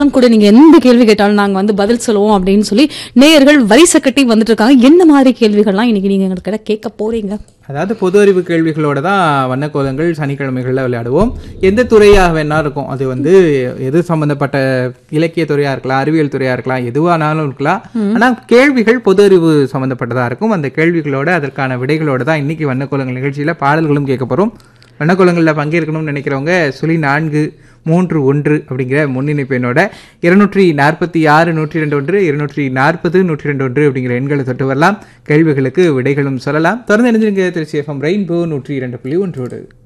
கூட நீங்க எந்த கேள்வி கேட்டாலும் நாங்க வந்து பதில் சொல்லுவோம் அப்படின்னு சொல்லி நேயர்கள் வரிசை கட்டி வந்துட்டு இருக்காங்க என்ன மாதிரி கேள்விகள்லாம் இன்னைக்கு நீங்க எங்களுக்கு கேட்க போறீங்க அதாவது பொது அறிவு கேள்விகளோட தான் வண்ணக்கோலங்கள் சனிக்கிழமைகளில் விளையாடுவோம் எந்த துறையாக வேணா இருக்கும் அது வந்து எது சம்பந்தப்பட்ட இலக்கிய துறையா இருக்கலாம் அறிவியல் துறையா இருக்கலாம் எதுவானாலும் இருக்கலாம் ஆனா கேள்விகள் பொது அறிவு சம்பந்தப்பட்டதா இருக்கும் அந்த கேள்விகளோட அதற்கான விடைகளோட தான் இன்னைக்கு வண்ணக்கோலங்கள் நிகழ்ச்சியில பாடல்களும் கேட்க போறோம் வண்ணக்கோலங்களில் பங்கேற்கணும்னு நினைக்கிறவங்க சுழி நான்கு மூன்று ஒன்று அப்படிங்கிற முன்னிணைப்பு எண்ணோட இருநூற்றி நாற்பத்தி ஆறு நூற்றி ரெண்டு ஒன்று இருநூற்றி நாற்பது நூற்றி ரெண்டு ஒன்று அப்படிங்கிற எண்களை தொட்டு வரலாம் கேள்விகளுக்கு விடைகளும் சொல்லலாம் தொடர்ந்து இணைஞ்சிருங்க திருச்சி எஃப்எம் ரெயின்போ நூற்றி இரண்டு புள்ளி ஒன்றோடு